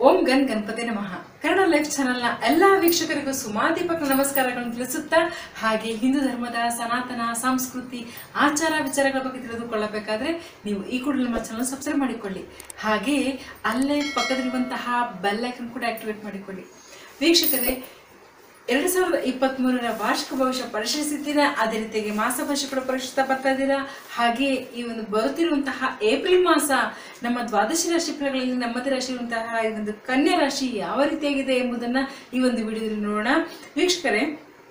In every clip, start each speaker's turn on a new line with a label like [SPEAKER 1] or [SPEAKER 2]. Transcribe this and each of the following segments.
[SPEAKER 1] ಓಂ gun Ganapati ನಮಃ Kannada life ಚಾನೆಲ್ನ ಎಲ್ಲಾ ವೀಕ್ಷಕರಿಗೂ ಸುಮಾದೀಪಕ ನಮಸ್ಕಾರಗಳನ್ನು ತಿಳಿಸುತ್ತಾ ಹಾಗೆ ಹಿಂದೂ ಧರ್ಮದ ಸನಾತನ ಸಂಸ್ಕೃತಿ ಆಚಾರ ವಿಚಾರಗಳ ಬಗ್ಗೆ ತಿಳಿದುಕೊಳ್ಳಬೇಕಾದ್ರೆ ನೀವು ಈ ಕೂಡಲೇ ನಮ್ಮ ಚಾನಲ್ ಸಬ್ಸ್ಕ್ರೈಬ್ ಮಾಡಿಕೊಳ್ಳಿ ಹಾಗೆ ಅಲ್ಲೇ ಪಕ್ಕದಲ್ಲಿರುವಂತಹ ಬೆಲ್ ಐಕನ್ ಕೂಡ ಆಕ್ಟಿವೇಟ್ ಮಾಡಿಕೊಳ್ಳಿ ವೀಕ್ಷಕರೇ ಎರಡು ಸಾವಿರದ ಇಪ್ಪತ್ತ್ ಮೂರರ ವಾರ್ಷಿಕ ಭವಿಷ್ಯ ಪರಿಶೀಲಿಸಿದ್ದೀರಾ ಅದೇ ರೀತಿಯಾಗಿ ಮಾಸ ಭವಿಷ್ಯ ಕೂಡ ಪರಿಶೀಲಿಸ್ತಾ ಬರ್ತಾ ಇದ್ದೀರಾ ಹಾಗೆ ಈ ಒಂದು ಬರುತ್ತಿರುವಂತಹ ಏಪ್ರಿಲ್ ಮಾಸ ನಮ್ಮ ದ್ವಾದಶಿ ರಾಶಿ ಫಲಗಳಲ್ಲಿ ನಮ್ಮದೇ ರಾಶಿ ಇರುವಂತಹ ಈ ಒಂದು ಕನ್ಯಾ ರಾಶಿ ಯಾವ ರೀತಿಯಾಗಿದೆ ಎಂಬುದನ್ನ ಈ ಒಂದು ವಿಡಿಯೋದಲ್ಲಿ ನೋಡೋಣ ವೀಕ್ಷಕರೇ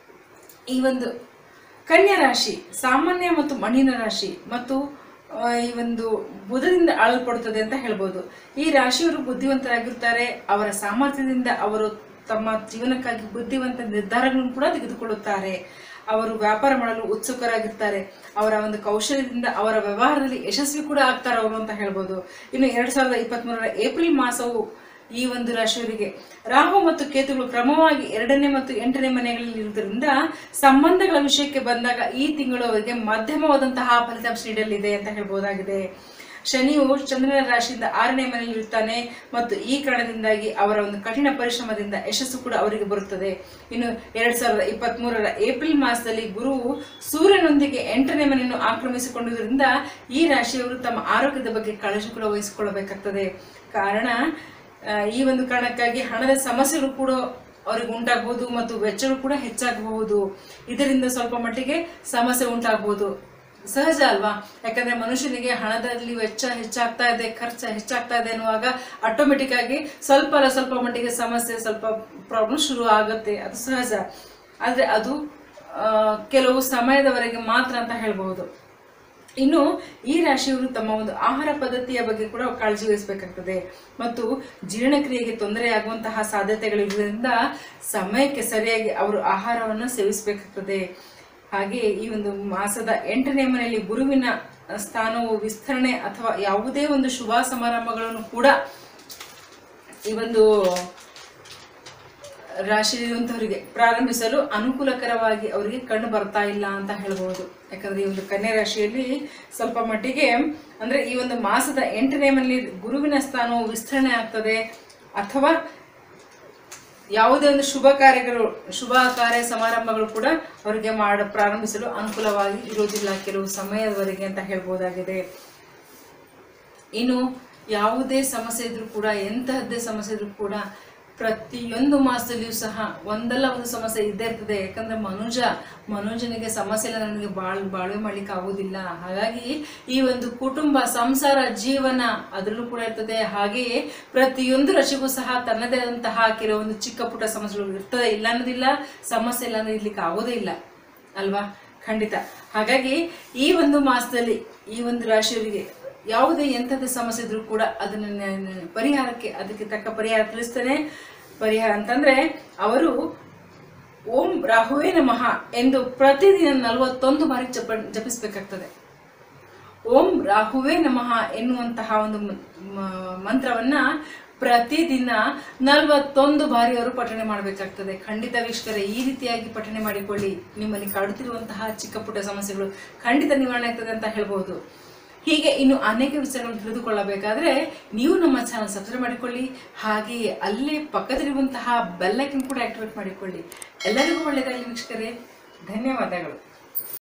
[SPEAKER 1] ಈ ಒಂದು ಕನ್ಯಾ ರಾಶಿ ಸಾಮಾನ್ಯ ಮತ್ತು ಮಣ್ಣಿನ ರಾಶಿ ಮತ್ತು ಆ, ಈ ಒಂದು ಬುಧದಿಂದ ಆಳಲ್ಪಡುತ್ತದೆ ಅಂತ ಹೇಳ್ಬೋದು ಈ ರಾಶಿಯವರು ಬುದ್ಧಿವಂತರಾಗಿರ್ತಾರೆ ಅವರ ಸಾಮರ್ಥ್ಯದಿಂದ ಅವರು ತಮ್ಮ ಜೀವನಕ್ಕಾಗಿ ಬುದ್ಧಿವಂತ ನಿರ್ಧಾರಗಳನ್ನು ಕೂಡ ತೆಗೆದುಕೊಳ್ಳುತ್ತಾರೆ ಅವರು ವ್ಯಾಪಾರ ಮಾಡಲು ಉತ್ಸುಕರಾಗಿರ್ತಾರೆ ಅವರ ಒಂದು ಕೌಶಲ್ಯದಿಂದ ಅವರ ವ್ಯವಹಾರದಲ್ಲಿ ಯಶಸ್ವಿ ಕೂಡ ಆಗ್ತಾರೆ ಅವರು ಅಂತ ಹೇಳ್ಬೋದು ಇನ್ನು ಎರಡ್ ಸಾವಿರದ ಇಪ್ಪತ್ತ್ ಮೂರರ ಏಪ್ರಿಲ್ ಮಾಸವು ಈ ಒಂದು ರಾಶಿಯವರಿಗೆ ರಾಹು ಮತ್ತು ಕೇತುಗಳು ಕ್ರಮವಾಗಿ ಎರಡನೇ ಮತ್ತು ಎಂಟನೇ ಮನೆಗಳಲ್ಲಿ ಇರುವುದರಿಂದ ಸಂಬಂಧಗಳ ವಿಷಯಕ್ಕೆ ಬಂದಾಗ ಈ ತಿಂಗಳು ಅವರಿಗೆ ಮಧ್ಯಮವಾದಂತಹ ಫಲಿತಾಂಶ ನೀಡಲಿದೆ ಅಂತ ಹೇಳ್ಬೋದಾಗಿದೆ ಶನಿಯು ಚಂದ್ರನ ರಾಶಿಯಿಂದ ಆರನೇ ಮನೆಯಲ್ಲಿ ಇರುತ್ತಾನೆ ಮತ್ತು ಈ ಕಾರಣದಿಂದಾಗಿ ಅವರ ಒಂದು ಕಠಿಣ ಪರಿಶ್ರಮದಿಂದ ಯಶಸ್ಸು ಕೂಡ ಅವರಿಗೆ ಬರುತ್ತದೆ ಇನ್ನು ಎರಡ್ ಸಾವಿರದ ಇಪ್ಪತ್ತ್ ಮೂರರ ಏಪ್ರಿಲ್ ಮಾಸದಲ್ಲಿ ಗುರುವು ಸೂರ್ಯನೊಂದಿಗೆ ಎಂಟನೇ ಮನೆಯನ್ನು ಆಕ್ರಮಿಸಿಕೊಂಡಿರುವುದರಿಂದ ಈ ರಾಶಿಯವರು ತಮ್ಮ ಆರೋಗ್ಯದ ಬಗ್ಗೆ ಕಾಳಜಿ ಕೂಡ ವಹಿಸಿಕೊಳ್ಳಬೇಕಾಗ್ತದೆ ಕಾರಣ ಆ, ಈ ಒಂದು ಕಾರಣಕ್ಕಾಗಿ ಹಣದ ಸಮಸ್ಯೆಗಳು ಕೂಡ ಅವರಿಗೆ ಉಂಟಾಗಬಹುದು ಮತ್ತು ವೆಚ್ಚಗಳು ಕೂಡ ಹೆಚ್ಚಾಗಬಹುದು ಇದರಿಂದ ಸ್ವಲ್ಪ ಮಟ್ಟಿಗೆ ಸಮಸ್ಯೆ ಉಂಟಾಗಬಹುದು ಸಹಜ ಅಲ್ವಾ ಯಾಕಂದ್ರೆ ಮನುಷ್ಯನಿಗೆ ಹಣದಲ್ಲಿ ವೆಚ್ಚ ಹೆಚ್ಚಾಗ್ತಾ ಇದೆ ಖರ್ಚು ಹೆಚ್ಚಾಗ್ತಾ ಇದೆ ಅನ್ನುವಾಗ ಆಟೋಮೆಟಿಕ್ ಆಗಿ ಸ್ವಲ್ಪ ಅಲ್ಲ ಸ್ವಲ್ಪ ಮಟ್ಟಿಗೆ ಸಮಸ್ಯೆ ಸ್ವಲ್ಪ ಪ್ರಾಬ್ಲಮ್ ಶುರು ಆಗುತ್ತೆ ಅದು ಸಹಜ ಆದ್ರೆ ಅದು ಆ, ಕೆಲವು ಸಮಯದವರೆಗೆ ಮಾತ್ರ ಅಂತ ಹೇಳ್ಬಹುದು ಇನ್ನು ಈ ರಾಶಿಯವರು ತಮ್ಮ ಒಂದು ಆಹಾರ ಪದ್ಧತಿಯ ಬಗ್ಗೆ ಕೂಡ ಕಾಳಜಿ ವಹಿಸಬೇಕಾಗ್ತದೆ ಮತ್ತು ಜೀರ್ಣಕ್ರಿಯೆಗೆ ತೊಂದರೆ ಆಗುವಂತಹ ಸಾಧ್ಯತೆಗಳಿರುವುದರಿಂದ ಸಮಯಕ್ಕೆ ಸರಿಯಾಗಿ ಅವರು ಆಹಾರವನ್ನು ಸೇವಿಸಬೇಕಾಗ್ತದೆ ಹಾಗೆ ಈ ಒಂದು ಮಾಸದ ಎಂಟನೇ ಮನೆಯಲ್ಲಿ ಗುರುವಿನ ಸ್ಥಾನವು ವಿಸ್ತರಣೆ ಅಥವಾ ಯಾವುದೇ ಒಂದು ಶುಭ ಸಮಾರಂಭಗಳನ್ನು ಕೂಡ ಈ ಒಂದು ರಾಶಿಯಲ್ಲಿರುವಂತವರಿಗೆ ಪ್ರಾರಂಭಿಸಲು ಅನುಕೂಲಕರವಾಗಿ ಅವರಿಗೆ ಕಂಡು ಬರ್ತಾ ಇಲ್ಲ ಅಂತ ಹೇಳ್ಬಹುದು ಯಾಕಂದ್ರೆ ಈ ಒಂದು ಕನ್ಯಾ ರಾಶಿಯಲ್ಲಿ ಸ್ವಲ್ಪ ಮಟ್ಟಿಗೆ ಅಂದ್ರೆ ಈ ಒಂದು ಮಾಸದ ಎಂಟನೇ ಮನೆಯಲ್ಲಿ ಗುರುವಿನ ಸ್ಥಾನವು ವಿಸ್ತರಣೆ ಆಗ್ತದೆ ಅಥವಾ ಯಾವುದೇ ಒಂದು ಶುಭ ಕಾರ್ಯಗಳು ಶುಭ ಕಾರ್ಯ ಸಮಾರಂಭಗಳು ಕೂಡ ಅವರಿಗೆ ಮಾಡ ಪ್ರಾರಂಭಿಸಲು ಅನುಕೂಲವಾಗಿ ಇರೋದಿಲ್ಲ ಕೆಲವು ಸಮಯದವರೆಗೆ ಅಂತ ಹೇಳ್ಬೋದಾಗಿದೆ ಇನ್ನು ಯಾವುದೇ ಸಮಸ್ಯೆ ಇದ್ರೂ ಕೂಡ ಎಂತಹದ್ದೇ ಸಮಸ್ಯೆ ಇದ್ರೂ ಕೂಡ ಪ್ರತಿಯೊಂದು ಮಾಸದಲ್ಲಿಯೂ ಸಹ ಒಂದಲ್ಲ ಒಂದು ಸಮಸ್ಯೆ ಇದ್ದೇ ಇರ್ತದೆ ಯಾಕಂದ್ರೆ ಮನುಜ ಮನುಜನಿಗೆ ಸಮಸ್ಯೆ ಇಲ್ಲ ನನಗೆ ಬಾಳ್ ಬಾಳ್ವೆ ಮಾಡ್ಲಿಕ್ಕೆ ಆಗುವುದಿಲ್ಲ ಹಾಗಾಗಿ ಈ ಒಂದು ಕುಟುಂಬ ಸಂಸಾರ ಜೀವನ ಅದರಲ್ಲೂ ಕೂಡ ಇರ್ತದೆ ಹಾಗೆಯೇ ಪ್ರತಿಯೊಂದು ರಾಶಿಗೂ ಸಹ ತನ್ನದೇ ಆದಂತಹ ಕೆಲವೊಂದು ಚಿಕ್ಕ ಪುಟ್ಟ ಸಮಸ್ಯೆಗಳು ಇರ್ತದೆ ಇಲ್ಲ ಅನ್ನೋದಿಲ್ಲ ಸಮಸ್ಯೆ ಇಲ್ಲ ಅಂದ್ರೆ ಇರ್ಲಿಕ್ಕೆ ಆಗೋದೇ ಇಲ್ಲ ಅಲ್ವಾ ಖಂಡಿತ ಹಾಗಾಗಿ ಈ ಒಂದು ಮಾಸದಲ್ಲಿ ಈ ಒಂದು ರಾಶಿಯವರಿಗೆ ಯಾವುದೇ ಎಂಥದ್ದು ಸಮಸ್ಯೆ ಇದ್ರೂ ಕೂಡ ಅದನ್ನ ನ- ನ- ಪರಿಹಾರಕ್ಕೆ ಅದಕ್ಕೆ ತಕ್ಕ ಪರಿಹಾರ ತಿಳಿಸ್ತೇನೆ ಪರಿಹಾರ ಅಂತಂದ್ರೆ ಅವರು ಓಂ ರಾಹುವೇ ನಮಃ ಎಂದು ಪ್ರತಿದಿನ ನಲವತ್ತೊಂದು ಬಾರಿ ಜಪ ಜಪಿಸಬೇಕಾಗ್ತದೆ ಓಂ ರಾಹುವೇ ನಮಃ ಎನ್ನುವಂತಹ ಒಂದು ಮ- ಮ- ಮಂತ್ರವನ್ನ ಪ್ರತಿದಿನ ನಲವತ್ತೊಂದು ಬಾರಿ ಅವರು ಪಠಣೆ ಮಾಡಬೇಕಾಗ್ತದೆ ಖಂಡಿತ ವೀಕ್ಷಕರೇ ಈ ರೀತಿಯಾಗಿ ಪಠಣೆ ಮಾಡಿಕೊಳ್ಳಿ ನಿಮ್ಮಲ್ಲಿ ಕಾಡುತ್ತಿರುವಂತಹ ಚಿಕ್ಕ ಪುಟ್ಟ ಸಮಸ್ಯೆಗಳು ಖಂಡಿತ ನಿವಾರಣೆ ಆಗ್ತದೆ ಅಂತ ಹೇಳ್ಬಹುದು ಹೀಗೆ ಇನ್ನು ಅನೇಕ ವಿಚಾರಗಳನ್ನು ತಿಳಿದುಕೊಳ್ಳಬೇಕಾದ್ರೆ ನೀವು ನಮ್ಮ ಚಾನಲ್ ಸಬ್ಸ್ಕ್ರೈಬ್ ಮಾಡಿಕೊಳ್ಳಿ ಹಾಗೆಯೇ ಅಲ್ಲೇ ಪಕ್ಕದಲ್ಲಿರುವಂತಹ ಬೆಲ್ಲೈಕನ್ ಕೂಡ ಆಕ್ಟಿವೇಟ್ ಮಾಡಿಕೊಳ್ಳಿ ಎಲ್ಲರಿಗೂ ಒಳ್ಳೆಯದಾಗಲಿ ವೀಕ್ಷಕರೇ ಧನ್ಯವಾದಗಳು